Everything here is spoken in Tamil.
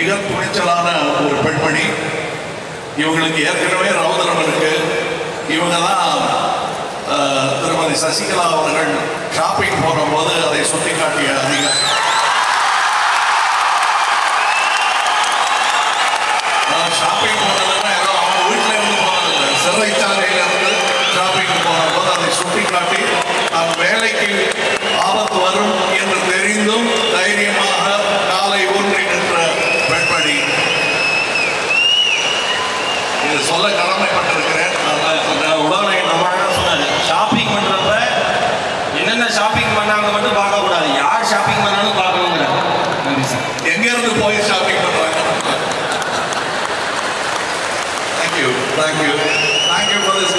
மிக துணிச்சலான ஒரு பெண்மணி இவங்களுக்கு ஏற்கனவே ரவுதரம் இருக்கு இவங்க தான் அஹ், திருமதி சசிகலா அவர்கள் ஷாப்பிங் போகும்போது அதை சுட்டிக்காட்டிய அதிகம் ஷாப்பிங் போனதுன்னா ஏதோ அவங்க வீட்டில இருந்து போனதில்லை சிறைச்சாலையில இருந்து ஷாப்பிங் போன போது அதை சுட்டிக்காட்டி நாம் வேலைக்கு ஆபத்து வரும் என்று தெரிந்தும் தைரியமாக காலை ஊன்றி நின்ற பெண்மணி இது சொல்ல கடமைப்பட்டிருக்கிறேன் அதனால உடனே நம்ம அண்ணா சொன்னாரு ஷாப்பிங் பண்றப்ப என்னென்ன ஷாப்பிங் பண்ணாங்க மட்டும் பார்க்க கூடாது யார் ஷாப்பிங் பண்ணாலும் பார்க்கணுங்கிற நன்றி சார் எங்க இருந்து போய் ஷாப்பிங் பண்றாங்க thank you thank you thank you for this